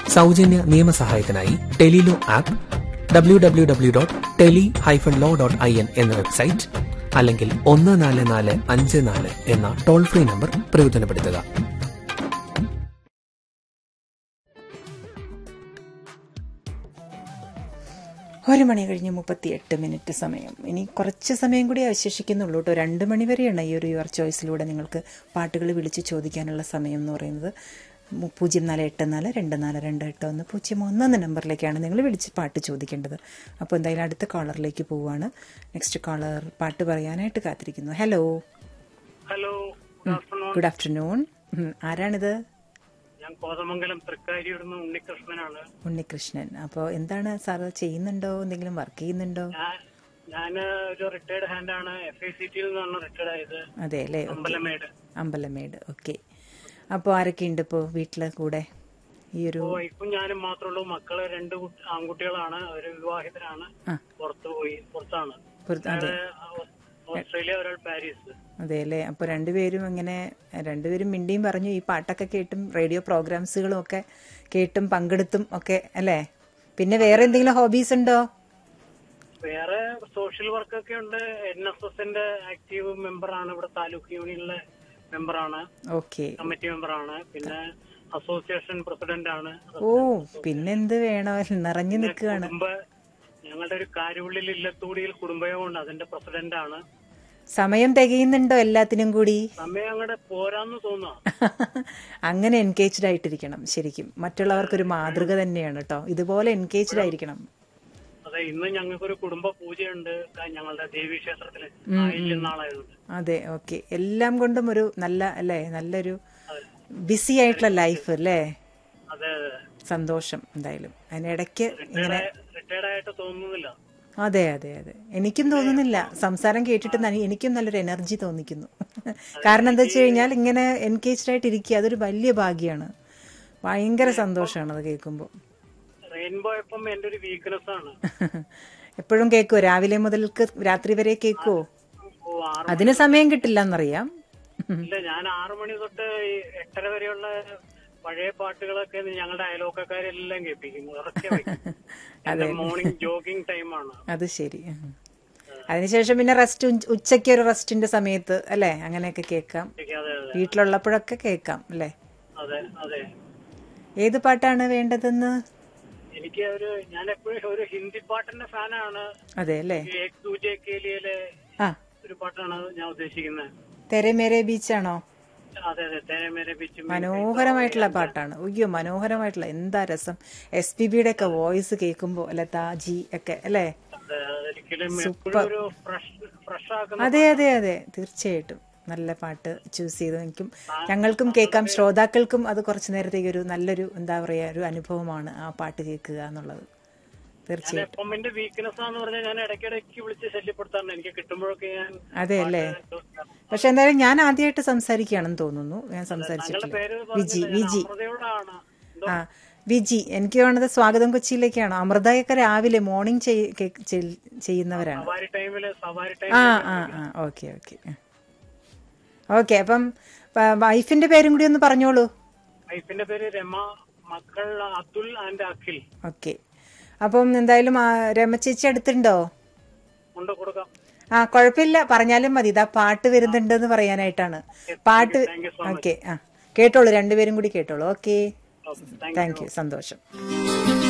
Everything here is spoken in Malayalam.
സൗജന്യ നിയമസഹായത്തിനായി tele law app W W W dot tele hyphen law dot I N എന്ന വെബ്സൈറ്റ് അല്ലെങ്കിൽ ഒന്ന് നാല് നാല് അഞ്ച് നാല് എന്ന ടോൾ ഫ്രീ നമ്പർ പ്രയോജനപ്പെടുത്തുക ഒരു മണി കഴിഞ്ഞ് മുപ്പത്തിയെട്ട് മിനിറ്റ് സമയം ഇനി കുറച്ച് സമയം കൂടി അവശേഷിക്കുന്നുള്ളൂ കേട്ടോ രണ്ട് മണി വരെയാണ് ഈ ഒരു യുവർ ചോയ്സിലൂടെ നിങ്ങൾക്ക് പാട്ടുകൾ വിളിച്ച് ചോദിക്കാനുള്ള സമയം എന്ന് പറയുന്നത് മു- പൂജ്യം നാല് എട്ട് നാല് രണ്ട് നാല് രണ്ട് എട്ട് ഒന്ന് പൂജ്യം ഒന്ന് എന്ന നമ്പറിലേക്കാണ് നിങ്ങൾ വിളിച്ച് പാട്ട് ചോദിക്കേണ്ടത് അപ്പോൾ എന്തായാലും അടുത്ത കോളറിലേക്ക് പോവുകയാണ് നെക്സ്റ്റ് കോളർ പാട്ട് പറയാനായിട്ട് കാത്തിരിക്കുന്നു hello hello good afternoon good afternoon ഉം, ആരാണിത് ഞാൻ കോതമംഗലം തൃക്കാരിയുടെ നിന്ന് ഉണ്ണികൃഷ്ണനാണ് ഉണ്ണികൃഷ്ണൻ അപ്പോൾ എന്താണ് സാറ് ചെയ്യുന്നുണ്ടോ എന്തെങ്കിലും വർക്ക് ചെയ്യുന്നുണ്ടോ ഞാൻ ഞാൻ ഒരു റിട്ടയർഡ് ഹാൻഡാണ് എഫ് ഐ സി ടിയിൽ നിന്നാണ് റിട്ടയർഡ് ആയത് അതെ അല്ലേ അമ്പലമേട് അമ്പലമേട് ഓക്കെ അപ്പോൾ ആരൊക്കെ ഉണ്ട് ഇപ്പോൾ വീട്ടിലെ കൂടെ ഈ ഒരു വൈഫും ഞാനും മാത്രമേ ഉള്ളൂ മക്കള് രണ്ട് കുട്ടി- ആൺകുട്ടികളാണ് ഒരു വിവാഹിതരാണ് ആ. പുറത്തു പോയി പുറത്താണ് പുറത്ത് അതെ ഒരാള് ഓസ്ട്രേലിയ ഒരാൾ പാരീസ് അതെ അല്ലേ അപ്പോൾ രണ്ടുപേരും ഇങ്ങനെ രണ്ടുപേരും മിണ്ടിയും പറഞ്ഞു ഈ പാട്ടൊക്കെ കേട്ടും റേഡിയോ പ്രോഗ്രാംസുകളും ഒക്കെ കേട്ടും പങ്കെടുത്തും ഒക്കെ അല്ലേ പിന്നെ വേറെ എന്തെങ്കിലും ഹോബീസ് ഉണ്ടോ വേറെ സോഷ്യൽ വർക്കൊക്കെ ഉണ്ട് എൻ എസ് എസിന്റെ ആക്റ്റീവ് മെമ്പറാണ് ഇവിടെ താലൂക്ക് യൂണിയനിലെ മെമ്പറാണ് ഓക്കെ കമ്മിറ്റി മെമ്പറാണ് പിന്നെ അസോസിയേഷൻ പ്രസിഡന്റ് ആണ് ഓ പിന്നെന്ത് വേണോ നിറഞ്ഞു നിൽക്കുകയാണ് കുടുംബ ഞങ്ങളുടെ ഒരു കാരുള്ളിൽ ഇല്ലത്തൂടിയിൽ കുടുംബയോഗമുണ്ട് അതിന്റെ പ്രസിഡന്റ് ആണ് സമയം തികയുന്നുണ്ടോ എല്ലാത്തിനും കൂടി സമയം അങ്ങോട്ട് പോരാന്ന് തോന്നുക അങ്ങനെ എൻഗേജ്ഡ് ആയിട്ടിരിക്കണം ശരിക്കും മറ്റുള്ളവർക്കൊരു മാതൃക തന്നെയാണ് കേട്ടോ ഇതുപോലെ എൻഗേജ്ഡ് ആയിരിക്കണം അതെ ഇന്ന് ഞങ്ങൾക്കൊരു കുടുംബ പൂജയുണ്ട് ക- ഞങ്ങളുടെ ദേവീ ക്ഷേത്രത്തില് ആയില്യം നാളായതുകൊണ്ട് അതെ ഓക്കെ എല്ലാം കൊണ്ടും ഒരു നല്ല അല്ലേ നല്ലൊരു ബിസി ആയിട്ടുള്ള ലൈഫ് അല്ലേ അതെ അതെ സന്തോഷം എന്തായാലും അതിനിടയ്ക്ക് ഇങ്ങനെ റിട്ടയർഡ് ആയിട്ട് തോന്നുന്നില്ല അതെ അതെ അതെ എനിക്കും തോന്നുന്നില്ല സംസാരം കേട്ടിട്ട് നനി- എനിക്കും നല്ലൊരു എനർജി തോന്നിക്കുന്നു കാരണം എന്താ വെച്ച് കഴിഞ്ഞാൽ ഇങ്ങനെ എൻഗേജ്ഡ് ആയിട്ട് ഇരിക്കുക അതൊരു വലിയ ഭാഗ്യമാണ് ഭയങ്കര സന്തോഷമാണ് അത് കേൾക്കുമ്പോൾ റെയിൻബോ എപ്പം എന്റെ ഒരു വീക്ക്നെസ് ആണ് എപ്പോഴും കേൾക്കുമോ രാവിലെ മുതൽക്ക് രാത്രി വരെ കേൾക്കുമോ ഓ ആറ് അതിന് സമയം കിട്ടില്ല എന്നറിയാം ഇല്ല ഞാൻ ആറു മണി തൊട്ട് ഈ എട്ടര വരെയുള്ള പഴയ പാട്ടുകളൊക്കെ ഞങ്ങളുടെ അയലോക്കക്കാരെല്ലാം കേൾപ്പിക്കും ഉറക്കെ വയ്ക്കും എന്റെ മോർണിംഗ് ജോഗിങ് ടൈമാണ് അത് ശരി ഉം. അതിനുശേഷം പിന്നെ റെസ്റ്റ് ഉച്ചയ്ക്ക് ഒരു റെസ്റ്റിന്റെ സമയത്ത് അല്ലേ അങ്ങനെയൊക്കെ കേൾക്കാം അതെ അതെ വീട്ടിലുള്ളപ്പോഴൊക്കെ കേൾക്കാം അല്ലേ അതെ അതെ ഏത് പാട്ടാണ് വേണ്ടതെന്ന് എനിക്ക് ഒരു ഞാൻ എപ്പോഴും ഒരു ഹിന്ദി പാട്ടിന്റെ ഫാനാണ് അതെ അല്ലേ ഈ ഏക് ദൂജെ കേലിയിലെ ആ ഒരു പാട്ടാണ് ഞാൻ ഉദ്ദേശിക്കുന്നത് തെരെ മേരെ ബീച്ചാണോ അതെ അതെ തേനെ മേരെ ബീച്ച് മനോഹരമായിട്ടുള്ള പാട്ടാണ് അയ്യോ മനോഹരമായിട്ടുള്ള എന്താ രസം എസ് പി ബിയുടെ ഒക്കെ വോയിസ് കേൾക്കുമ്പോൾ അല്ലെ താജി ഒക്കെ അല്ലേ ഒരിക്കലും എപ്പോഴും ഒരു ഫ്രഷ് ഫ്രഷ് ആക്കുന്ന അതെ അതെ അതെ തീർച്ചയായിട്ടും നല്ല പാട്ട് ചൂസ് ചെയ്തു എനിക്കും ഞങ്ങൾക്കും കേൾക്കാം ശ്രോതാക്കൾക്കും അത് കുറച്ചു നേരത്തേക്ക് ഒരു നല്ലൊരു എന്താ പറയുക ഒരു അനുഭവമാണ് ആ പാട്ട് കേൾക്കുക എന്നുള്ളത് തീർച്ചയായിട്ടും എപ്പം എന്റെ വീക്ക്നെസ് ആന്ന് പറഞ്ഞാൽ ഞാൻ ഇടയ്ക്കിടയ്ക്ക് വിളിച്ച് ശല്യപ്പെടുത്താറുണ്ട് എനിക്ക് കിട്ടുമ്പോഴൊക്കെ ഞാൻ അതെ അല്ലേ പക്ഷെ എന്തായാലും ഞാൻ ആദ്യമായിട്ട് സംസാരിക്കുകയാണെന്ന് തോന്നുന്നു ഞാൻ സംസാരിച്ചിട്ടില്ല പേര് വിജി വിജി അമൃതയോടാണ് എന്തോ ആ വിജി എനിക്ക് വേണ്ടത് സ്വാഗതം കൊച്ചിയിലേക്കാണ് അമൃതയൊക്കെ രാവിലെ മോർണിംഗ് ചെയ്യുന്നവരാണ് സവാരി ടൈമില് സവാരി ടൈം ആ ആ ആ ഓക്കെ ഓക്കെ ഓക്കെ അപ്പം പ- വൈഫിന്റെ പേരും കൂടി ഒന്ന് പറഞ്ഞോളൂ വൈഫിന്റെ പേര് രമ മക്കൾ അതുൽ ആൻഡ് അഖിൽ ഓക്കെ അപ്പം എന്തായാലും ആ, രമ ചേച്ചി അടുത്തുണ്ടോ കൊണ്ട് കൊടുക്കാം ആ കുഴപ്പമില്ല പറഞ്ഞാലും മതി ഇതാ പാട്ട് വരുന്നുണ്ട് എന്ന് പറയാനായിട്ടാണ് പാട്ട് Thank you so ഓക്കെ ആ കേട്ടോളൂ രണ്ടുപേരും കൂടി കേട്ടോളൂ okay Okay, thank you. Thank you സന്തോഷം